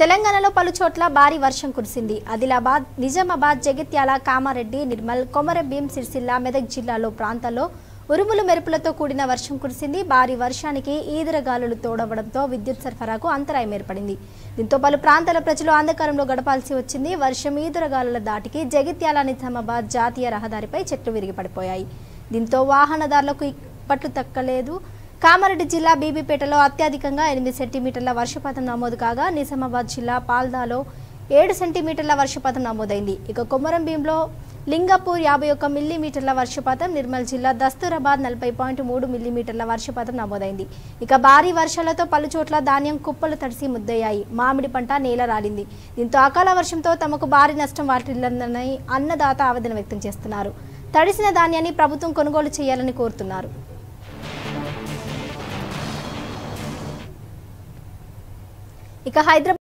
తెలంగాణలో పలు చోట్ల భారీ వర్షం కురిసింది ఆదిలాబాద్ నిజామాబాద్ జగిత్యాల కామారెడ్డి నిర్మల్ కొమరభీం సిరిసిల్ల మెదక్ జిల్లాలో ప్రాంతాల్లో ఉరుములు మెరుపులతో కూడిన వర్షం కురిసింది భారీ వర్షానికి ఈదురగాలులు తోడవడంతో విద్యుత్ సరఫరాకు అంతరాయం ఏర్పడింది దీంతో పలు ప్రాంతాల ప్రజలు అంధకారంలో గడపాల్సి వచ్చింది వర్షం ఈదురగాలుల దాటికి జగిత్యాల నిజామాబాద్ జాతీయ రహదారిపై చెట్లు విరిగి పడిపోయాయి దీంతో వాహనదారులకు పట్టు తక్కలేదు కామారెడ్డి జిల్లా బీబీపేటలో అత్యధికంగా ఎనిమిది సెంటీమీటర్ల వర్షపాతం నమోదు కాగా నిజామాబాద్ జిల్లా పాల్దాలో ఏడు సెంటీమీటర్ల వర్షపాతం నమోదైంది ఇక కొమరం భీంలో లింగపూర్ యాభై ఒక్క మిల్లీమీటర్ల వర్షపాతం నిర్మల్ జిల్లా దస్తూరాబాద్ నలభై పాయింట్ మూడు మిల్లీమీటర్ల వర్షపాతం నమోదైంది ఇక భారీ వర్షాలతో పలు చోట్ల ధాన్యం కుప్పలు తడిసి ముద్దయ్యాయి మామిడి పంట నేల రాలింది దీంతో అకాల వర్షంతో తమకు భారీ నష్టం వాటిల్లందని అన్నదాత ఆవేదన వ్యక్తం చేస్తున్నారు తడిసిన ధాన్యాన్ని ప్రభుత్వం కొనుగోలు చేయాలని కోరుతున్నారు ఇక హైదరాబాద్